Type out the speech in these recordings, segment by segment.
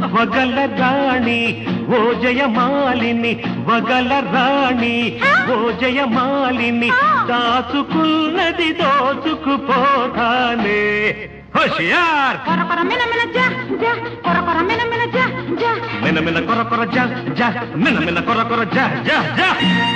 వగల రాణి ఓ జయమాలిని వగల రాణి ఓ జయమాలిని దాచుకున్నది దోచుకుపోతానే హోషియార్ కొర కొర మిన మిన జా జా కొర కొర మిన మిన జా జా మిన మిన కొర కొర జా జా మిన మిన కొర కొర జా జా జా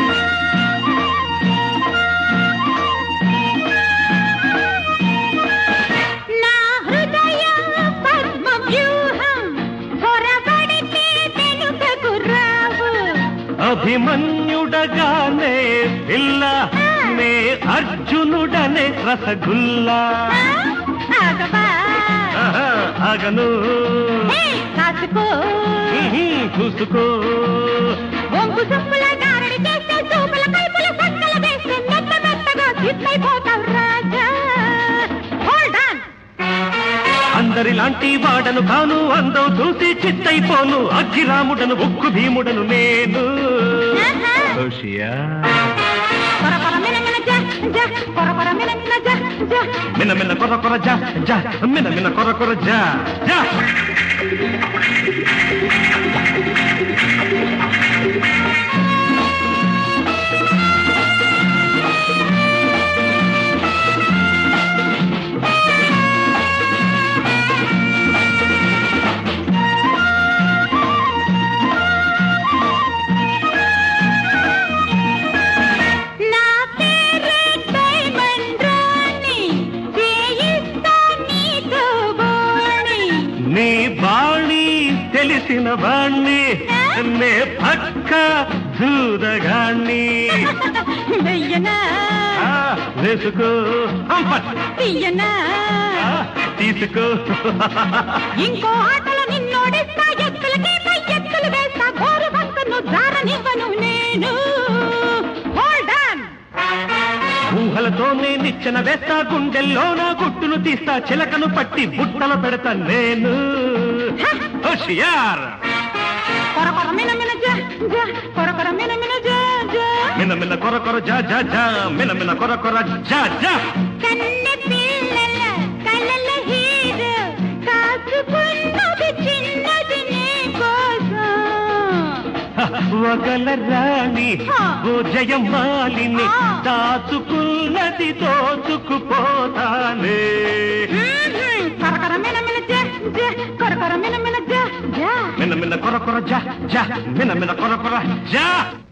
నా హృదయ పద్మ వ్యూహం కొరబడితే వెనుకకు రావు అభిమన్యుడగానే పిల్ల నే అర్జునుడనే రసగుల్లా ఆగవా ఆహా, ఆగను హే, కాసుకో ఉహు, చూసుకో ఒంగు సొప్పుల గారడి చేస్తే చూపుల కైపుల సక్కల వేస్తే మెత్త మెత్తగా సిద్ధైపోతావు రాజా హోల్డ్ ఆన్ అందరిలాంటి వాడను కాను అందం చూసి చిత్తైపోను అగ్గిరాముడను ఉక్కు భీముడను నేను హోషియార్. కొర కొర మిన మిన జా జా కొర కొర మిన మిన జా జా మిన మిన కొర కొర జా జా మిన మిన కొర కొర జా జా నా పేరు డైమండ్ రాణి చేయిస్తా నీతో బోణి నీ బాణి తెలిసిన వాణ్ణి నే పక్క దూదగాణ్ణి వెయ్యనా ఆ, వేసుకో హంపట్. తీయనా ఆ, తీసుకో ఇంకో ఆటలో నిన్నోడిస్తా ఎత్తులకి పై ఎత్తులు వేస్తా గోరు వంకను జారనివ్వను నేను హోల్డ్ ఆన్ ఊహలతోనే నిచ్చెన వేస్తా గుండెల్లో నా గుట్టును తీస్తా చిలకను పట్టి బుట్టలు పెడతా నేను హోషియార్ కొర కొర మిన మిన జా జా కొర కొర మిన మిన జా జా మిన మిన కొర కొర జా జా జా మిన మిన కొర కొర జా జా కన్నె పిల్లల కళ్ళల హీరో కాచుకున్నది చిన్నది నీ కోసం వగల రాణి ఓ జయమాలిని దాచుకున్నది దోచుకుపోతానే కొరకొర మిన మిన జా జా కొరకొర మిన మిన జా జా మిన మిన కొర కొర జా జా మిన మిన కొర కొర జా